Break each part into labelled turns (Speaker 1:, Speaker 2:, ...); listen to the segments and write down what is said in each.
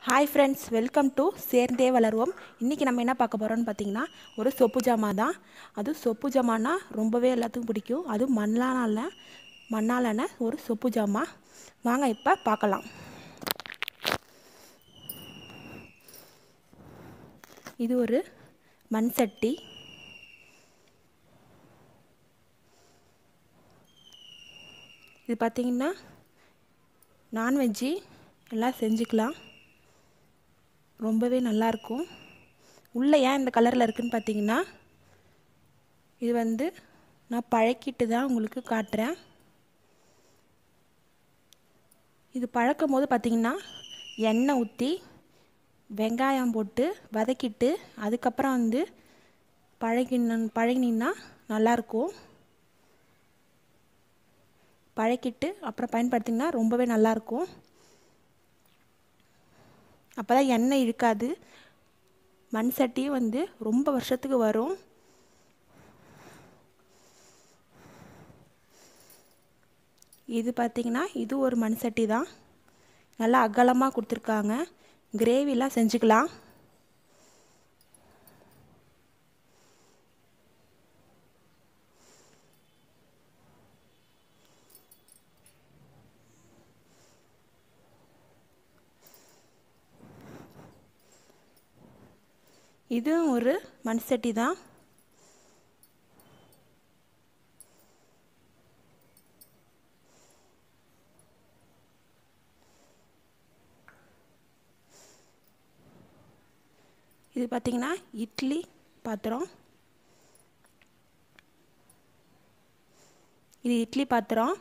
Speaker 1: hi friends welcome to சேர்ந்தே வளருவோம் இன்றைக்கி நம்ம என்ன பார்க்க போகிறோம்னு பார்த்தீங்கன்னா ஒரு சொப்பு ஜாமான் தான் அதுவும் சொப்பு ஜாமான்னா ரொம்பவே எல்லாத்துக்கும் பிடிக்கும் அதுவும் மண்ணாலான மண்ணாலான ஒரு சொப்பு ஜாமான் வாங்க இப்போ பார்க்கலாம் இது ஒரு மண் சட்டி இது பார்த்திங்கன்னா நான்வெஜ்ஜி எல்லாம் செஞ்சுக்கலாம் ரொம்பவே நல்லாயிருக்கும் உள்ளே ஏன் இந்த கலரில் இருக்குதுன்னு பார்த்தீங்கன்னா இது வந்து நான் பழக்கிட்டு தான் உங்களுக்கு காட்டுறேன் இது பழக்கும் போது பார்த்திங்கன்னா எண்ணெய் ஊற்றி வெங்காயம் போட்டு வதக்கிட்டு அதுக்கப்புறம் வந்து பழகின பழகினீங்கன்னா நல்லாயிருக்கும் பழக்கிட்டு அப்புறம் பயன்படுத்திங்கன்னா ரொம்பவே நல்லாயிருக்கும் அப்போ தான் எண்ணெய் இழுக்காது மண் சட்டியும் வந்து ரொம்ப வருஷத்துக்கு வரும் இது பார்த்திங்கன்னா இது ஒரு மண் சட்டி தான் நல்லா அகலமாக கொடுத்துருக்காங்க கிரேவிலாம் செஞ்சுக்கலாம் இதுவும் ஒரு மண் சட்டி தான் இது பார்த்திங்கன்னா இட்லி பாத்திரம் இது இட்லி பாத்திரம்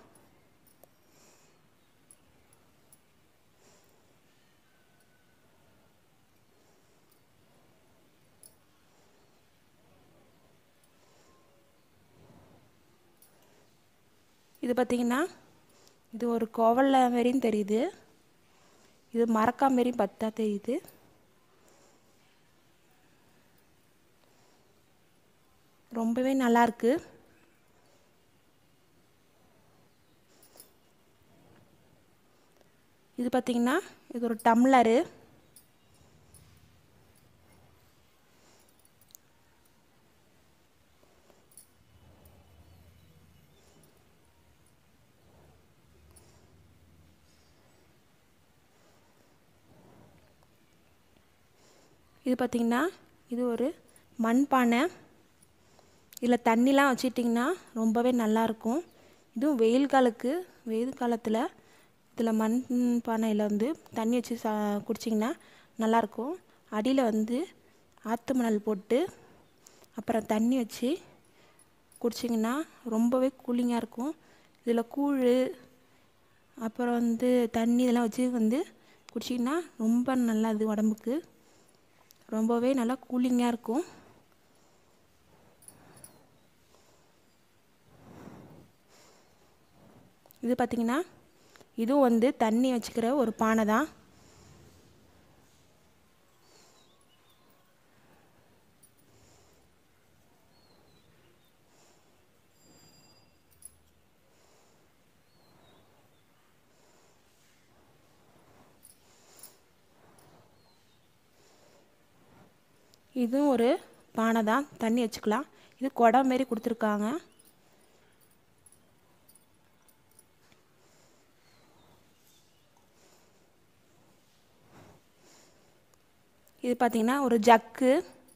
Speaker 1: இது பார்த்திங்கன்னா இது ஒரு கோவல்ல மாரியும் தெரியுது இது மரக்கா மாரியும் பத்தா தெரியுது ரொம்பவே நல்லாயிருக்கு இது பார்த்திங்கன்னா இது ஒரு டம்ளரு இது பார்த்திங்கன்னா இது ஒரு மண்பானை இதில் தண்ணிலாம் வச்சிட்டிங்கன்னா ரொம்பவே நல்லாயிருக்கும் இதுவும் வெயில் காலுக்கு வெயில் காலத்தில் இதில் மண் பானையில் வந்து தண்ணி வச்சு சா குடிச்சிங்கன்னா நல்லாயிருக்கும் அடியில் வந்து ஆற்று மணல் போட்டு அப்புறம் தண்ணி வச்சு குடிச்சிங்கன்னா ரொம்பவே கூலிங்காக இருக்கும் இதில் கூழ் அப்புறம் வந்து தண்ணி இதெல்லாம் வச்சு வந்து குடிச்சிங்கன்னா ரொம்ப நல்லது உடம்புக்கு ரொம்பவே நல்லா கூலிங்காக இருக்கும் இது பார்த்திங்கன்னா இதுவும் வந்து தண்ணி வச்சுக்கிற ஒரு பானை தான் இதுவும் ஒரு பானை தான் தண்ணி வச்சுக்கலாம் இது குடம் மாரி கொடுத்துருக்காங்க இது பார்த்திங்கன்னா ஒரு ஜக்கு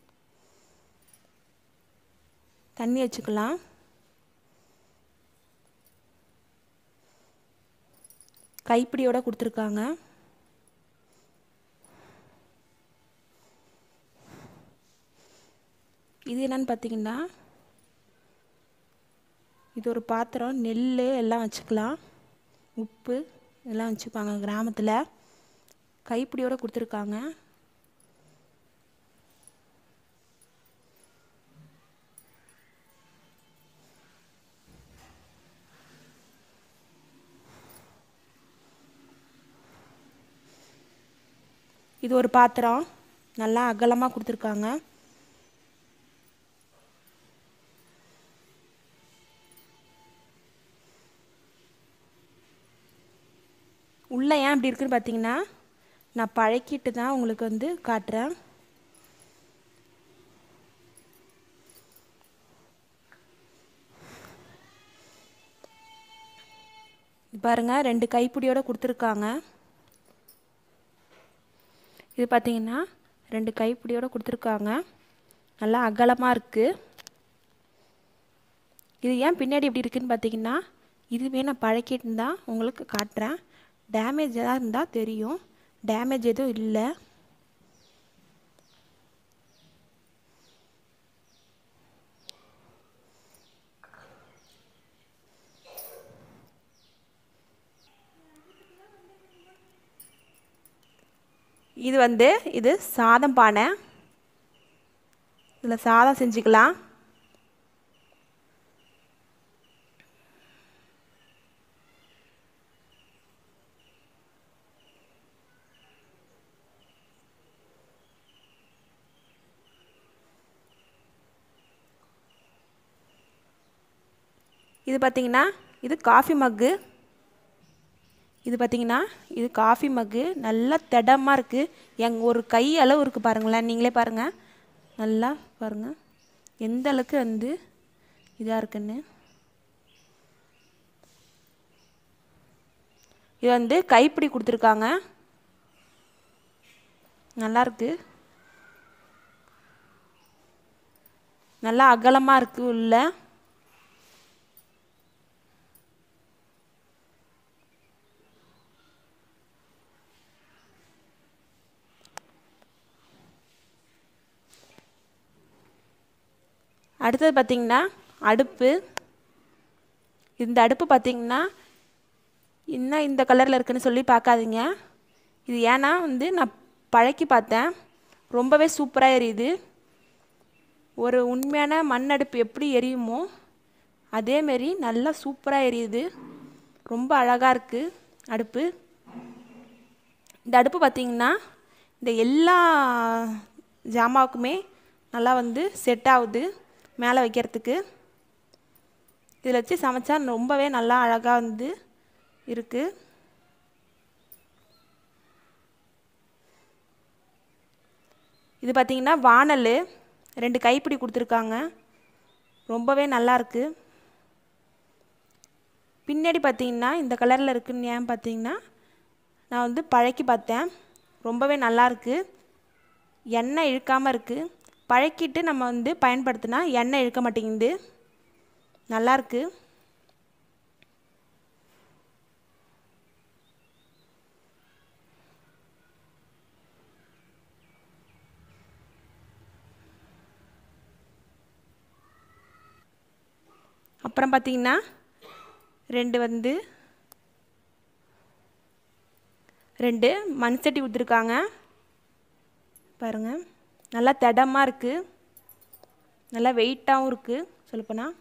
Speaker 1: தண்ணி வச்சுக்கலாம் கைப்பிடியோட கொடுத்துருக்காங்க இது என்னன்னு பார்த்தீங்கன்னா இது ஒரு பாத்திரம் நெல் எல்லாம் வச்சுக்கலாம் உப்பு எல்லாம் வச்சுப்பாங்க கிராமத்தில் கைப்பிடியோடு கொடுத்துருக்காங்க இது ஒரு பாத்திரம் நல்லா அகலமாக கொடுத்துருக்காங்க உள்ளே ஏன் இப்படி இருக்குன்னு பார்த்தீங்கன்னா நான் பழக்கிட்டு தான் உங்களுக்கு வந்து காட்டுறேன் பாருங்க ரெண்டு கைப்பிடியோட கொடுத்துருக்காங்க இது பார்த்தீங்கன்னா ரெண்டு கைப்பிடியோட கொடுத்துருக்காங்க நல்லா அகலமாக இருக்குது இது ஏன் பின்னாடி எப்படி இருக்குன்னு பார்த்தீங்கன்னா இதுவே நான் பழக்கிட்டு தான் உங்களுக்கு காட்டுறேன் டேமேஜ் எதாவது இருந்தால் தெரியும் டேமேஜ் எதுவும் இல்லை இது வந்து இது சாதம் பானை இதில் சாதம் செஞ்சுக்கலாம் இது பார்த்திங்கன்னா இது காஃபி மக்கு இது பார்த்திங்கன்னா இது காஃபி மக்கு நல்லா திடமாக இருக்குது எங் ஒரு கை அளவு இருக்குது பாருங்களேன் நீங்களே பாருங்கள் நல்லா பாருங்கள் எந்த அளவுக்கு வந்து இதாக இருக்குன்னு இது வந்து கைப்பிடி கொடுத்துருக்காங்க நல்லாயிருக்கு நல்லா அகலமாக இருக்குது உள்ள அடுத்தது பார்த்திங்கன்னா அடுப்பு இந்த அடுப்பு பார்த்திங்கன்னா என்ன இந்த கலரில் இருக்குன்னு சொல்லி பார்க்காதீங்க இது ஏன்னா வந்து நான் பழக்கி பார்த்தேன் ரொம்பவே சூப்பராக எரியுது ஒரு உண்மையான மண் அடுப்பு எப்படி எரியுமோ அதேமாரி நல்லா சூப்பராக எரியுது ரொம்ப அழகாக இருக்குது அடுப்பு இந்த அடுப்பு பார்த்திங்கன்னா இந்த எல்லா ஜாமாவுக்குமே நல்லா வந்து செட் ஆகுது மேலே வைக்கிறதுக்கு இதில் வச்சு சமைச்சா ரொம்பவே நல்லா அழகாக வந்து இருக்குது இது பார்த்திங்கன்னா வானல் ரெண்டு கைப்பிடி கொடுத்துருக்காங்க ரொம்பவே நல்லா இருக்கு பின்னாடி பார்த்தீங்கன்னா இந்த கலரில் இருக்குன்னு ஏன் பார்த்தீங்கன்னா நான் வந்து பழக்கி பார்த்தேன் ரொம்பவே நல்லா இருக்கு எண்ணெய் இழுக்காமல் இருக்குது பழக்கிட்டு நம்ம வந்து பயன்படுத்தினா எண்ணெய் இழுக்க மாட்டேங்குது நல்லாயிருக்கு அப்புறம் பார்த்தீங்கன்னா ரெண்டு வந்து ரெண்டு மண் சட்டி கொடுத்துருக்காங்க பாருங்கள் நல்லா திடமாக இருக்குது நல்லா வெயிட்டாகவும் இருக்குது சொல்லப்போனால்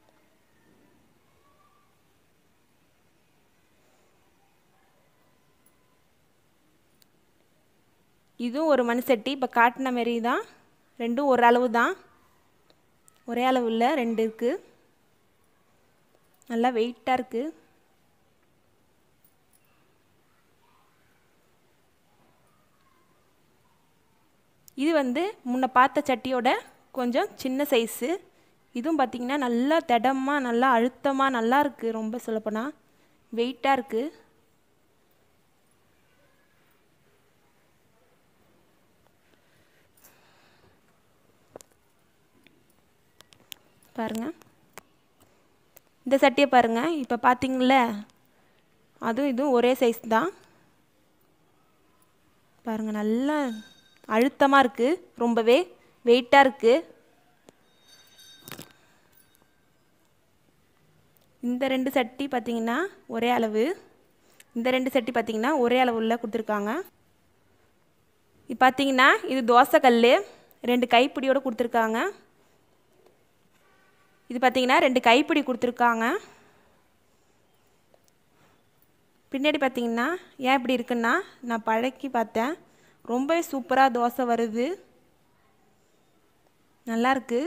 Speaker 1: இதுவும் ஒரு மண் சட்டி இப்போ காட்டின மாரி தான் ரெண்டும் ஒரு அளவு தான் ஒரே அளவு இல்லை ரெண்டு இருக்குது நல்லா வெயிட்டாக இருக்குது இது வந்து முன்ன பார்த்த சட்டியோட கொஞ்சம் சின்ன சைஸு இதுவும் பார்த்திங்கன்னா நல்லா திடமாக நல்லா அழுத்தமாக நல்லா இருக்குது ரொம்ப சொல்லப்போனால் வெயிட்டாக இருக்குது பாருங்கள் இந்த சட்டியை பாருங்கள் இப்போ பார்த்தீங்கள அதுவும் இதுவும் ஒரே சைஸ் தான் பாருங்கள் நல்லா அழுத்தமாக இருக்குது ரொம்பவே வெயிட்டாக இருக்குது இந்த ரெண்டு சட்டி பார்த்தீங்கன்னா ஒரே அளவு இந்த ரெண்டு சட்டி பார்த்தீங்கன்னா ஒரே அளவுள்ள கொடுத்துருக்காங்க இது பார்த்தீங்கன்னா இது தோசைக்கல் ரெண்டு கைப்பிடியோடு கொடுத்துருக்காங்க இது பார்த்தீங்கன்னா ரெண்டு கைப்பிடி கொடுத்துருக்காங்க பின்னாடி பார்த்தீங்கன்னா ஏன் இப்படி இருக்குன்னா நான் பழக்கி பார்த்தேன் ரொம்பவே சூப்பராக தோசை வருது நல்லாயிருக்கு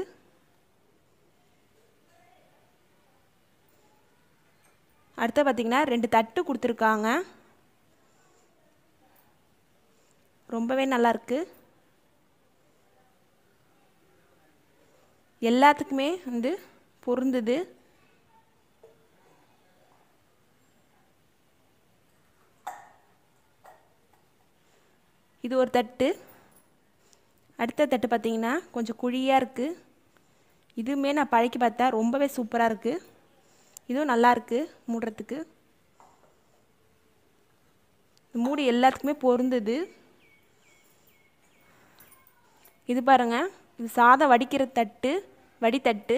Speaker 1: அடுத்து பார்த்தீங்கன்னா ரெண்டு தட்டு கொடுத்துருக்காங்க ரொம்பவே நல்லாயிருக்கு எல்லாத்துக்குமே வந்து பொருந்துது இது ஒரு தட்டு அடுத்த தட்டு பார்த்திங்கன்னா கொஞ்சம் குழியாக இருக்குது இதுவுமே நான் பழக்கி பார்த்தா ரொம்பவே சூப்பராக இருக்குது இதுவும் நல்லா இருக்குது மூடுறதுக்கு மூடி எல்லாத்துக்குமே பொருந்தது இது பாருங்கள் இது சாதம் வடிக்கிற தட்டு வடித்தட்டு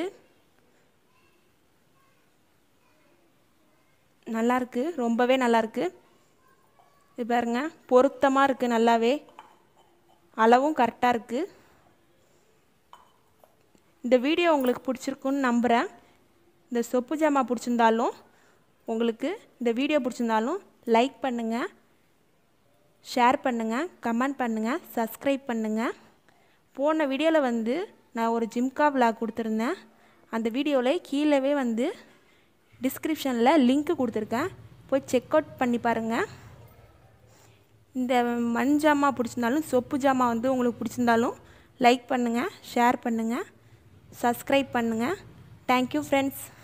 Speaker 1: நல்லாயிருக்கு ரொம்பவே நல்லாயிருக்கு இது பாருங்க பொருத்தமாக இருக்குது நல்லாவே அளவும் கரெக்டாக இருக்குது இந்த வீடியோ உங்களுக்கு பிடிச்சிருக்குன்னு நம்புகிறேன் இந்த சொப்பு ஜாமா பிடிச்சிருந்தாலும் உங்களுக்கு இந்த வீடியோ பிடிச்சிருந்தாலும் லைக் பண்ணுங்கள் ஷேர் பண்ணுங்கள் கமெண்ட் பண்ணுங்கள் சப்ஸ்கிரைப் பண்ணுங்கள் போன வீடியோவில் வந்து நான் ஒரு ஜிம்கா விளாக் கொடுத்துருந்தேன் அந்த வீடியோவில் கீழவே வந்து டிஸ்கிரிப்ஷனில் லிங்க்கு கொடுத்துருக்கேன் போய் செக் அவுட் பண்ணி பாருங்கள் இந்த மண் ஜாமா பிடிச்சிருந்தாலும் சொப்பு ஜாமா வந்து உங்களுக்கு பிடிச்சிருந்தாலும் லைக் பண்ணுங்கள் ஷேர் பண்ணுங்கள் சப்ஸ்கிரைப் பண்ணுங்கள் தேங்க்யூ ஃப்ரெண்ட்ஸ்